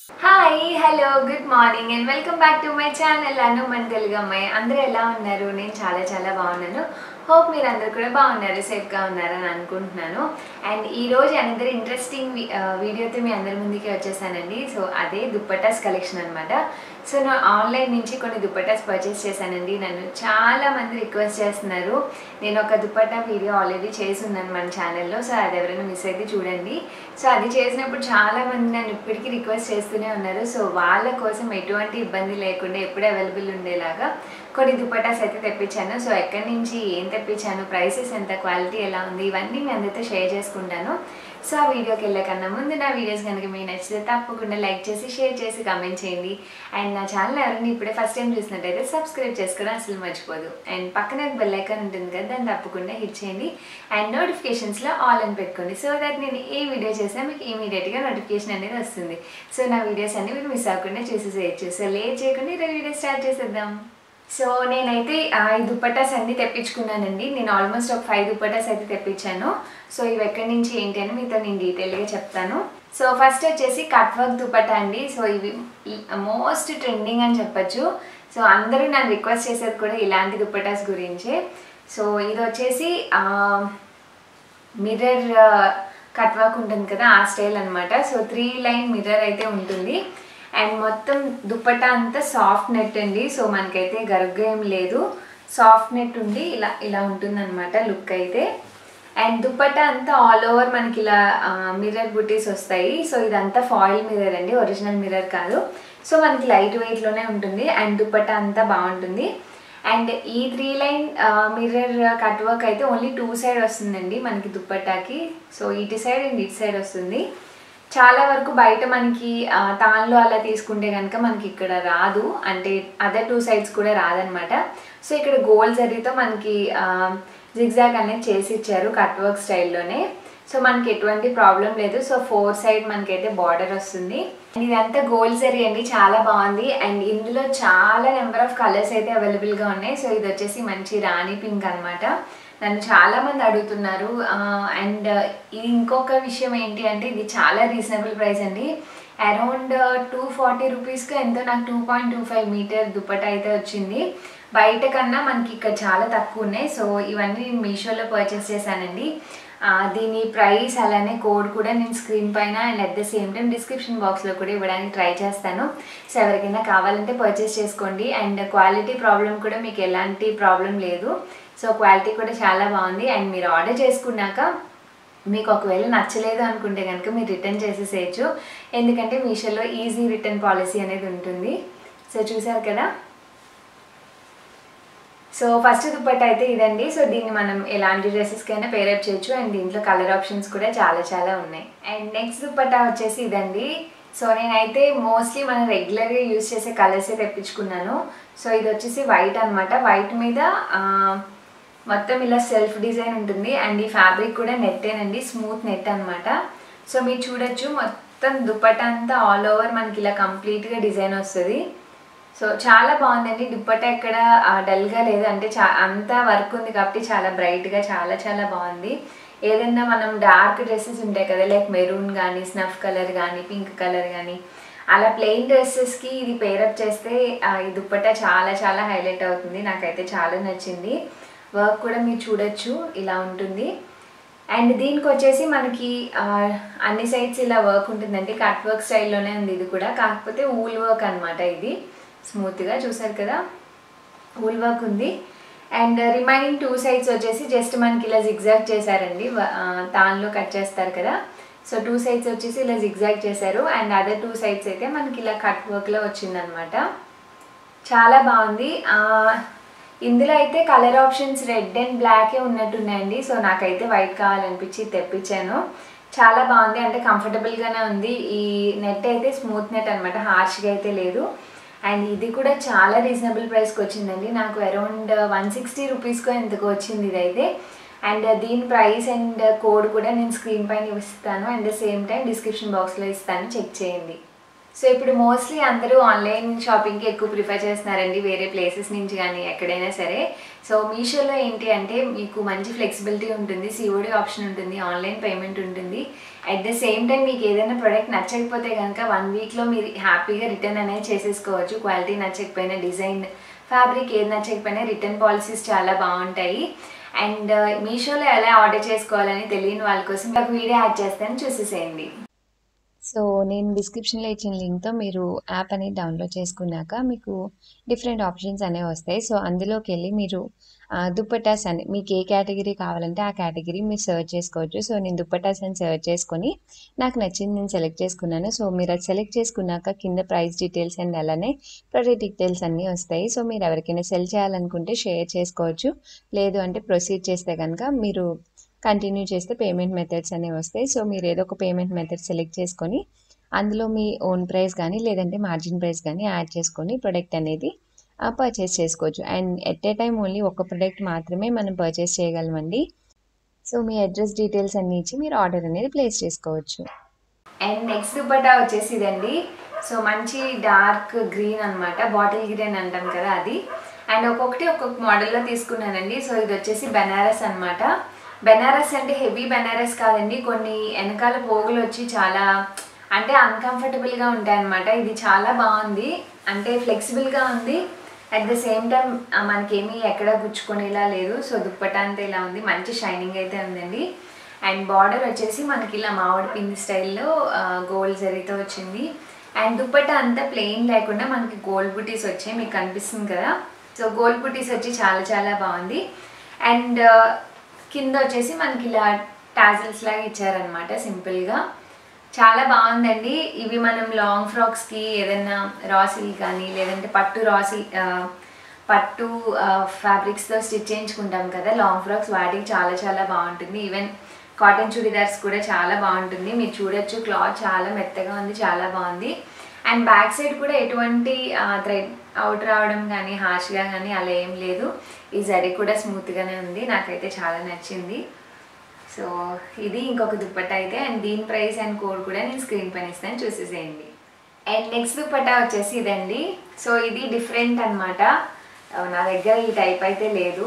hi hello good morning and welcome back to my channel Anu మన తెలుగు అమ్మాయి అందరూ ఎలా ఉన్నారు నేను చాలా చాలా బాగున్నాను హోప్ మీరు అందరు కూడా బాగున్నారు సేఫ్గా ఉన్నారని అనుకుంటున్నాను అండ్ ఈ రోజు అందరు ఇంట్రెస్టింగ్ వీడియోతో మీ అందరి ముందుకి వచ్చేసానండి సో అదే దుప్పటాస్ కలెక్షన్ అనమాట సో నేను ఆన్లైన్ నుంచి కొన్ని దుప్పటాస్ పర్చేస్ చేశానండి నన్ను చాలా మంది రిక్వెస్ట్ చేస్తున్నారు నేను ఒక దుప్పటా వీడియో ఆల్రెడీ చేసి ఉన్నాను మన ఛానల్లో సో అది ఎవరైనా మిస్ అయితే చూడండి సో అది చేసినప్పుడు చాలా మంది నన్ను ఇప్పటికీ రిక్వెస్ట్ చేస్తూనే ఉన్నారు సో వాళ్ళ కోసం ఎటువంటి ఇబ్బంది లేకుండా ఎప్పుడు అవైలబుల్ ఉండేలాగా కొన్ని దుప్పటాస్ అయితే తెప్పించాను సో ఎక్కడి నుంచి ఏం తెప్పించాను ప్రైసెస్ ఎంత క్వాలిటీ ఎలా ఉంది ఇవన్నీ మీ అందరితో షేర్ చేసుకుంటాను సో ఆ వీడియోకి వెళ్ళే కన్నా ముందు నా వీడియోస్ కనుక మీకు నచ్చితే తప్పకుండా లైక్ చేసి షేర్ చేసి కమెంట్ చేయండి అండ్ నా ఛానల్ ఎవరైనా ఇప్పుడే ఫస్ట్ టైం చూసినట్టయితే సబ్స్క్రైబ్ చేసుకోవడం అసలు మర్చిపోదు అండ్ పక్కన బెల్ ఐకాన్ ఉంటుంది కదా దాన్ని తప్పకుండా హిట్ చేయండి అండ్ నోటిఫికేషన్స్లో ఆల్ అని పెట్టుకోండి సో దట్ నేను ఏ వీడియో చేసినా మీకు ఇమీడియట్గా నోటిఫికేషన్ అనేది వస్తుంది సో నా వీడియోస్ అన్ని మీరు మిస్ అవ్వకుండా చూసేసేయచ్చు సో లేట్ చేయకుండా ఈరోజు వీడియో స్టార్ట్ చేసేద్దాం సో నేనైతే ఆ, ఈ దుప్పటాస్ అన్ని తెప్పించుకున్నానండి నేను ఆల్మోస్ట్ ఒక ఫైవ్ దుప్పటాస్ అయితే తెప్పించాను సో ఇవి ఎక్కడి నుంచి ఏంటి అని మీతో నేను డీటెయిల్గా చెప్తాను సో ఫస్ట్ వచ్చేసి కట్ వర్క్ దుపట్టా అండి సో ఇవి మోస్ట్ ట్రెండింగ్ అని చెప్పొచ్చు సో అందరూ నన్ను రిక్వెస్ట్ చేసేది కూడా ఇలాంటి దుప్పటాస్ గురించే సో ఇది వచ్చేసి మిర్రర్ కట్ వర్క్ ఉంటుంది కదా ఆ స్టైల్ అనమాట సో త్రీ లైన్ మిర్రర్ అయితే ఉంటుంది అండ్ మొత్తం దుప్పట్టా అంతా సాఫ్ట్ నెట్ అండి సో మనకైతే గరుగ్గా ఏం లేదు సాఫ్ట్ నెట్ ఉండి ఇలా ఇలా ఉంటుంది లుక్ అయితే అండ్ దుప్పట్టా అంతా ఆల్ ఓవర్ మనకి ఇలా మిర్రర్ బుటీస్ వస్తాయి సో ఇదంతా ఫాయిల్ మిర్రర్ అండి ఒరిజినల్ మిర్రర్ కాదు సో మనకి లైట్ వెయిట్లోనే ఉంటుంది అండ్ దుప్పట్టా అంతా బాగుంటుంది అండ్ ఈ three line mirror cut work అయితే ఓన్లీ టూ సైడ్ వస్తుందండి మనకి దుప్పట్టాకి సో ఇటు సైడ్ అండ్ ఇటు సైడ్ వస్తుంది చాలా వరకు బయట మనకి ఆ, తాన్లో అలా తీసుకుంటే కనుక మనకి ఇక్కడ రాదు అంటే అదర్ టూ సైడ్స్ కూడా రాదనమాట సో ఇక్కడ గోల్డ్ జరీతో మనకి జిగ్జాగ్ అనేది చేసి ఇచ్చారు కట్ వర్క్ స్టైల్లోనే సో మనకి ఎటువంటి ప్రాబ్లం లేదు సో ఫోర్ సైడ్ మనకైతే బార్డర్ వస్తుంది And ఇదంతా గోల్డ్ జరీ అండి చాలా బాగుంది అండ్ ఇందులో చాలా నెంబర్ ఆఫ్ కలర్స్ అయితే అవైలబుల్గా ఉన్నాయి సో ఇది వచ్చేసి మంచి రాణి పింక్ అన్నమాట నన్ను చాలా మంది అడుగుతున్నారు అండ్ ఇది ఇంకొక విషయం ఏంటి అంటే ఇది చాలా రీజనబుల్ ప్రైస్ అండి అరౌండ్ టూ ఫార్టీ రూపీస్కి ఎంతో నాకు two point two five meter dupatta అయితే వచ్చింది బయట కన్నా మనకి ఇక్కడ చాలా తక్కువ ఉన్నాయి సో ఇవన్నీ నేను మీషోలో పర్చేస్ చేశానండి ఆ, దీని ప్రైస్ అలానే కోడ్ కూడా నేను స్క్రీన్ పైన and at the same time description బాక్స్లో కూడా ఇవ్వడానికి ట్రై చేస్తాను సో ఎవరికైనా కావాలంటే పర్చేస్ చేసుకోండి అండ్ క్వాలిటీ ప్రాబ్లం కూడా మీకు ఎలాంటి ప్రాబ్లం లేదు సో క్వాలిటీ కూడా చాలా బాగుంది అండ్ మీరు ఆర్డర్ చేసుకున్నాక మీకు ఒకవేళ నచ్చలేదు అనుకుంటే కనుక మీరు రిటర్న్ చేసేసేయచ్చు ఎందుకంటే మీషోలో ఈజీ రిటర్న్ పాలసీ అనేది ఉంటుంది సో చూసారు కదా సో ఫస్ట్ దుప్పట్ట అయితే ఇదండి సో దీన్ని మనం ఎలాంటి డ్రెస్సెస్కైనా పేరప్ చేయొచ్చు అండ్ దీంట్లో కలర్ ఆప్షన్స్ కూడా చాలా చాలా ఉన్నాయి అండ్ నెక్స్ట్ దుప్పట్ట వచ్చేసి ఇదండి సో నేనైతే మోస్ట్లీ మనం రెగ్యులర్గా యూజ్ చేసే కలర్సే తెప్పించుకున్నాను సో ఇది వచ్చేసి వైట్ అన్నమాట వైట్ మీద ఆ, మొత్తం ఇలా సెల్ఫ్ డిజైన్ ఉంటుంది అండ్ ఈ ఫ్యాబ్రిక్ కూడా నెట్టేనండి స్మూత్ నెట్ అన్నమాట సో మీరు చూడొచ్చు మొత్తం దుప్పట అంతా ఆల్ ఓవర్ మనకి ఇలా కంప్లీట్గా డిజైన్ వస్తుంది సో చాలా బాగుందండి దుప్పట ఎక్కడ ఆ, డల్గా లేదు అంటే చా అంతా వర్క్ ఉంది కాబట్టి చాలా బ్రైట్గా చాలా చాలా బాగుంది ఏదైనా మనం డార్క్ డ్రెస్సెస్ ఉంటాయి కదా లైక్ మెరూన్ కానీ స్నఫ్ కలర్ కానీ పింక్ కలర్ కానీ అలా ప్లెయిన్ డ్రెస్సెస్కి ఇది పేరప్ చేస్తే ఆ, ఈ దుప్పట చాలా చాలా హైలైట్ అవుతుంది నాకైతే చాలా నచ్చింది వర్క్ కూడా మీరు చూడొచ్చు ఇలా ఉంటుంది అండ్ దీనికి వచ్చేసి మనకి ఆ, అన్ని సైడ్స్ ఇలా వర్క్ ఉంటుందండి కట్ వర్క్ స్టైల్లోనే ఉంది ఇది కూడా కాకపోతే ఊల్ వర్క్ అనమాట ఇది స్మూత్గా చూసారు కదా ఊల్ వర్క్ ఉంది అండ్ రిమైనింగ్ టూ సైడ్స్ వచ్చేసి జస్ట్ మనకి ఇలా జిగ్జాగ్ చేశారండి వ- ఆ, తాన్లో కట్ చేస్తారు కదా సో టూ సైడ్స్ వచ్చేసి ఇలా జిగ్జాగ్ చేశారు అండ్ అదర్ టూ సైడ్స్ అయితే మనకి ఇలా కట్ వర్క్లో వచ్చిందనమాట చాలా బాగుంది ఆ, ఇందులో అయితే కలర్ ఆప్షన్స్ రెడ్ అండ్ బ్లాకే ఉన్నట్టున్నాయండి సో నాకైతే వైట్ కావాలనిపించి తెప్పించాను చాలా బాగుంది అంటే కంఫర్టబుల్గానే ఉంది ఈ నెట్ అయితే స్మూత్ నెట్ అనమాట హార్ష్గా అయితే లేదు అండ్ ఇది కూడా చాలా రీజనబుల్ ప్రైస్కి వచ్చిందండి నాకు అరౌండ్ వన్ సిక్స్టీ రూపీస్కో ఎంతకో వచ్చింది ఇదైతే అండ్ దీని ప్రైస్ అండ్ కోడ్ కూడా నేను స్క్రీన్ పైన ఇస్తాను అండ్ సేమ్ టైం డిస్క్రిప్షన్ బాక్స్లో ఇస్తాను చెక్ చేయండి సో ఇప్పుడు మోస్ట్లీ అందరూ ఆన్లైన్ షాపింగ్కి ఎక్కువ ప్రిఫర్ చేస్తున్నారండి వేరే ప్లేసెస్ నుంచి కానీ ఎక్కడైనా సరే సో మీషోలో ఏంటి అంటే మీకు మంచి ఫ్లెక్సిబిలిటీ ఉంటుంది సిఓడి ఆప్షన్ ఉంటుంది ఆన్లైన్ పేమెంట్ ఉంటుంది అట్ ద సేమ్ టైం మీకు ఏదైనా ప్రోడక్ట్ నచ్చకపోతే కనుక వన్ వీక్లో మీరు హ్యాపీగా రిటర్న్ అనేది చేసేసుకోవచ్చు క్వాలిటీ నచ్చకపోయినా డిజైన్ ఫ్యాబ్రిక్ ఏది నచ్చకపోయినా రిటర్న్ పాలసీస్ చాలా బాగుంటాయి అండ్ మీషోలో ఎలా ఆర్డర్ చేసుకోవాలని తెలియని వాళ్ళ కోసం ఒక వీడియో యాడ్ చేస్తాను చూసేసేయండి సో నేను డిస్క్రిప్షన్లో ఇచ్చిన లింక్తో మీరు యాప్ అనేది డౌన్లోడ్ చేసుకున్నాక మీకు డిఫరెంట్ ఆప్షన్స్ అనేవి వస్తాయి సో అందులోకి వెళ్ళి మీరు ఆ, దుప్పటాస్ అని మీకు ఏ కేటగిరీ కావాలంటే ఆ కేటగిరీ మీరు సెర్చ్ చేసుకోవచ్చు సో నేను దుప్పటాస్ అని సెర్చ్ చేసుకొని నాకు నచ్చింది నేను సెలెక్ట్ చేసుకున్నాను సో మీరు అది సెలెక్ట్ చేసుకున్నాక కింద ప్రైస్ డీటెయిల్స్ అండ్ అలానే ప్రొడక్ట్ డీటెయిల్స్ అన్నీ వస్తాయి సో మీరు ఎవరికైనా సెల్ చేయాలనుకుంటే షేర్ చేసుకోవచ్చు లేదు అంటే ప్రొసీడ్ చేస్తే కనుక మీరు కంటిన్యూ చేస్తే పేమెంట్ మెథడ్స్ అనేవి వస్తాయి సో మీరు ఏదో ఒక పేమెంట్ మెథడ్ సెలెక్ట్ చేసుకొని అందులో మీ ఓన్ ప్రైస్ కానీ లేదంటే మార్జిన్ ప్రైస్ కానీ యాడ్ చేసుకొని ప్రొడక్ట్ అనేది పర్చేస్ చేసుకోవచ్చు and at a time only ఒక ప్రొడక్ట్ మాత్రమే మనం పర్చేస్ చేయగలమండి సో మీ అడ్రస్ డీటెయిల్స్ అన్ని ఇచ్చి మీరు ఆర్డర్ అనేది ప్లేస్ చేసుకోవచ్చు అండ్ నెక్స్ట్ దుపట్టా వచ్చేసి ఇదండి సో మంచి డార్క్ గ్రీన్ అన్నమాట బాటిల్ గ్రీన్ అంటాం కదా అది అండ్ ఒక్కొక్కటి ఒక్కొక్క మోడల్లో తీసుకున్నానండి సో ఇది వచ్చేసి బెనారస్ అన్నమాట బెనారస్ అంటే హెవీ బెనారస్ కాదండి కొన్ని వెనకాల పోగులు వచ్చి చాలా అంటే అన్కంఫర్టబుల్గా ఉంటాయి అన్నమాట ఇది చాలా బాగుంది అంటే ఫ్లెక్సిబుల్గా ఉంది అట్ ద సేమ్ టైం మనకేమీ ఎక్కడ గుచ్చుకునేలా లేదు సో దుప్పటా అంతా ఇలా ఉంది మంచి షైనింగ్ అయితే ఉందండి అండ్ బార్డర్ వచ్చేసి మనకి ఇలా మామిడి పిండి స్టైల్లో గోల్డ్ జరీతో వచ్చింది అండ్ దుప్పట్టా అంతా ప్లెయిన్ లేకుండా మనకి గోల్డ్ బుటీస్ వచ్చాయి మీకు కనిపిస్తుంది కదా సో గోల్డ్ బుటీస్ వచ్చి చాలా చాలా బాగుంది అండ్ కింద వచ్చేసి మనకి ఇలా టాజిల్స్ లాగా ఇచ్చారనమాట సింపుల్గా చాలా బాగుందండి ఇవి మనం లాంగ్ ఫ్రాక్స్కి ఏదైనా రాసిల్ కానీ లేదంటే పట్టు రాసిల్ ఆ, పట్టు ఫ్యాబ్రిక్స్తో స్టిచ్ చేయించుకుంటాం కదా లాంగ్ ఫ్రాక్స్ వాటికి చాలా చాలా బాగుంటుంది ఈవెన్ కాటన్ చుడిదార్స్ కూడా చాలా బాగుంటుంది మీరు చూడొచ్చు క్లాత్ చాలా మెత్తగా ఉంది చాలా బాగుంది అండ్ బ్యాక్ సైడ్ కూడా ఎటువంటి థ్రెడ్ అవుట్ రావడం కానీ హార్ష్గా కానీ అలా ఏం లేదు ఈ జరీ కూడా స్మూత్గానే ఉంది నాకైతే చాలా నచ్చింది సో ఇది ఇంకొక దుప్పట్టా అయితే అండ్ దీని ప్రైస్ అండ్ కోడ్ కూడా నేను స్క్రీన్ పైన ఇస్తాను చూసేసేయండి అండ్ నెక్స్ట్ దుప్పట్టా వచ్చేసి ఇదండి సో ఇది డిఫరెంట్ అనమాట నా దగ్గర ఈ టైప్ అయితే లేదు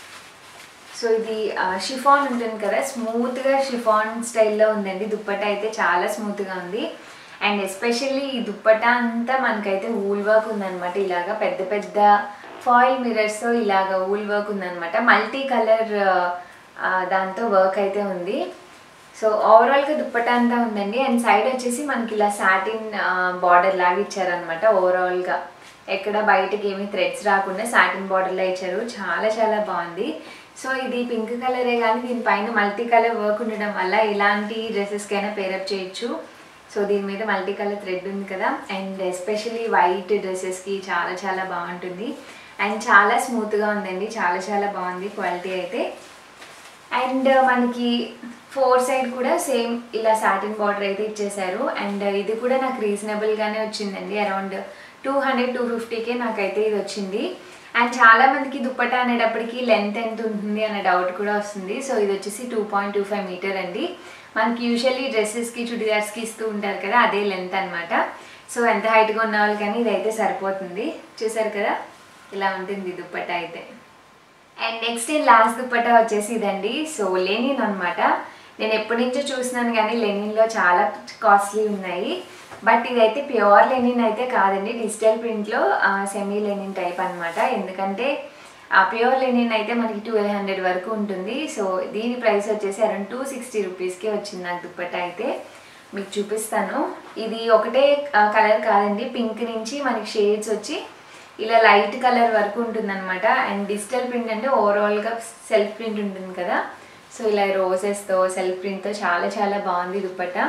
సో ఇది షిఫాన్ ఉంటుంది కదా స్మూత్గా షిఫాన్ స్టైల్లో ఉందండి దుప్పట్టా అయితే చాలా స్మూత్గా ఉంది అండ్ ఎస్పెషల్లీ ఈ దుప్పట్టా అంతా మనకైతే ఊల్ వర్క్ ఉందన్నమాట ఇలాగా పెద్ద పెద్ద ఫాయిల్ మిరర్స్తో ఇలాగా ఊల్ వర్క్ ఉందన్నమాట మల్టీ కలర్ దాంతో వర్క్ అయితే ఉంది సో ఓవరాల్గా దుప్పట్టా అంతా ఉందండి అండ్ సైడ్ వచ్చేసి మనకి ఇలా సాటిన్ బార్డర్ లాగా ఇచ్చారనమాట ఓవరాల్గా ఎక్కడ బయటకి ఏమి థ్రెడ్స్ రాకుండా సాటిన్ బార్డర్లో ఇచ్చారు చాలా చాలా బాగుంది సో ఇది పింక్ కలరే కానీ దీనిపైన మల్టీ కలర్ వర్క్ ఉండడం వల్ల ఇలాంటి డ్రెస్సెస్కైనా పేరప్ చేయొచ్చు సో దీని మీద మల్టీ కలర్ థ్రెడ్ ఉంది కదా అండ్ ఎస్పెషలీ వైట్ డ్రెస్సెస్కి చాలా చాలా బాగుంటుంది అండ్ చాలా స్మూత్గా ఉందండి చాలా చాలా బాగుంది క్వాలిటీ అయితే అండ్ మనకి ఫోర్ సైడ్ కూడా సేమ్ ఇలా సాటిన్ బార్డర్ అయితే ఇచ్చేసారు అండ్ ఇది కూడా నాకు రీజనబుల్గానే వచ్చిందండి అరౌండ్ టూ హండ్రెడ్ టూ ఫిఫ్టీకే నాకైతే ఇది వచ్చింది అండ్ చాలా మందికి దుప్పటా అనేటప్పటికి లెంత్ ఎంత ఉంటుంది అనే డౌట్ కూడా వస్తుంది సో ఇది వచ్చేసి two point two five meter అండి మనకి యూజువల్లీ డ్రెస్సెస్కి చుడిదార్స్కి ఇస్తూ ఉంటారు కదా అదే లెంత్ అనమాట సో ఎంత హైట్గా ఉన్న వాళ్ళకని ఇదైతే సరిపోతుంది చూసారు కదా ఇలా ఉంటుంది దుప్పటా అయితే అండ్ నెక్స్ట్ లాస్ట్ దుప్పటా వచ్చేసి ఇదండి సో లెనిన్ అనమాట నేను ఎప్పటి నుంచో చూస్తున్నాను కానీ లెనిన్లో చాలా కాస్ట్లీ ఉన్నాయి బట్ ఇదైతే ప్యూర్ లెనిన్ అయితే కాదండి డిజిటల్ ప్రింట్లో సెమీ లెనిన్ టైప్ అనమాట ఎందుకంటే ఆ ప్యూర్ లెనిన్ అయితే మనకి ట్వెల్వ్ హండ్రెడ్ వరకు ఉంటుంది సో దీని ప్రైస్ వచ్చేసి అరౌండ్ టూ సిక్స్టీ రూపీస్కి వచ్చింది నాకు దుప్పట్టా అయితే మీకు చూపిస్తాను ఇది ఒకటే కలర్ కాదండి పింక్ నుంచి మనకి షేడ్స్ వచ్చి ఇలా లైట్ కలర్ వరకు ఉంటుందన్నమాట అండ్ డిజిటల్ ప్రింట్ అంటే ఓవరాల్గా సెల్ఫ్ ప్రింట్ ఉంటుంది కదా సో ఇలా రోజెస్తో సెల్ఫ్ ప్రింట్తో చాలా చాలా బాగుంది దుప్పట్టా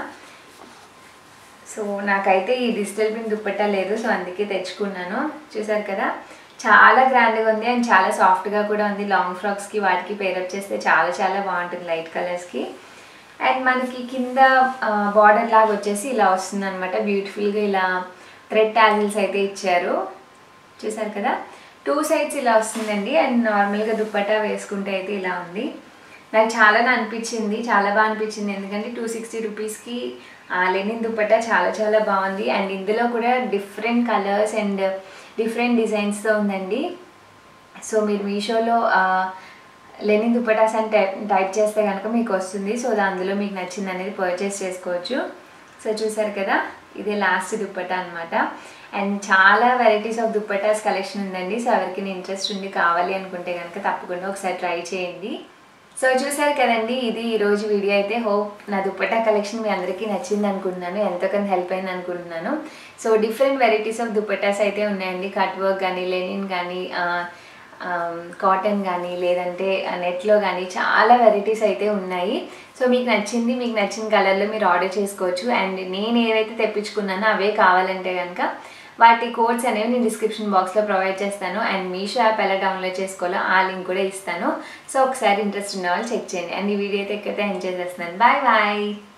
సో నాకైతే ఈ డిజిటల్ ప్రింట్ దుప్పట్టా లేదు సో అందుకే తెచ్చుకున్నాను చూసారు కదా చాలా గ్రాండ్గా ఉంది అండ్ చాలా సాఫ్ట్గా కూడా ఉంది లాంగ్ ఫ్రాక్స్కి వాటికి పేరప్ చేస్తే చాలా చాలా బాగుంటుంది లైట్ కలర్స్కి అండ్ మనకి కింద బార్డర్ లాగా వచ్చేసి ఇలా వస్తుంది అనమాట బ్యూటిఫుల్గా ఇలా థ్రెడ్ టాజిల్స్ అయితే ఇచ్చారు చూసారు కదా టూ సైడ్స్ ఇలా వస్తుందండి అండ్ నార్మల్గా దుప్పట్టా వేసుకుంటే అయితే ఇలా ఉంది నాకు చాలా అనిపించింది చాలా బాగా అనిపించింది ఎందుకంటే టూ సిక్స్టీ రూపీస్కి లెనిన్ దుపట్టా చాలా చాలా బాగుంది అండ్ ఇందులో కూడా డిఫరెంట్ కలర్స్ అండ్ డిఫరెంట్ డిజైన్స్తో ఉందండి సో మీరు మీషోలో లెనిన్ దుపటాస్ అని టైప్ టైప్ చేస్తే కనుక మీకు వస్తుంది సో అందులో మీకు నచ్చింది అనేది పర్చేస్ చేసుకోవచ్చు సో చూసారు కదా ఇది లాస్ట్ దుప్పటా అనమాట అండ్ చాలా వెరైటీస్ ఆఫ్ దుప్పటాస్ కలెక్షన్ ఉందండి సో ఎవరికి ఇంట్రెస్ట్ ఉండి కావాలి అనుకుంటే కనుక తప్పకుండా ఒకసారి ట్రై చేయండి సో చూసారు కదండి ఇది ఈరోజు వీడియో అయితే హోప్ నా దుప్పటా కలెక్షన్ మీ అందరికీ నచ్చింది అనుకుంటున్నాను ఎంతో కొంత హెల్ప్ అయింది అనుకుంటున్నాను so different varieties of dupattas అయితే ఉన్నాయండి కట్ వర్క్ కానీ లెనిన్ కానీ కాటన్ కానీ లేదంటే నెట్లో కానీ చాలా వెరైటీస్ అయితే ఉన్నాయి సో మీకు నచ్చింది మీకు నచ్చిన కలర్లో మీరు ఆర్డర్ చేసుకోవచ్చు అండ్ నేను ఏవైతే తెప్పించుకున్నానో అవే కావాలంటే కనుక వాటి కోడ్స్ అనేవి నేను డిస్క్రిప్షన్ బాక్స్లో ప్రొవైడ్ చేస్తాను అండ్ మీషో యాప్ ఎలా డౌన్లోడ్ చేసుకోవాలో ఆ లింక్ కూడా ఇస్తాను సో ఒకసారి ఇంట్రెస్ట్ ఉన్న వాళ్ళు చెక్ చేయండి అండ్ ఈ వీడియో అయితే ఎక్కడైతే ఎంజాయ్ చేస్తున్నాను బాయ్ బాయ్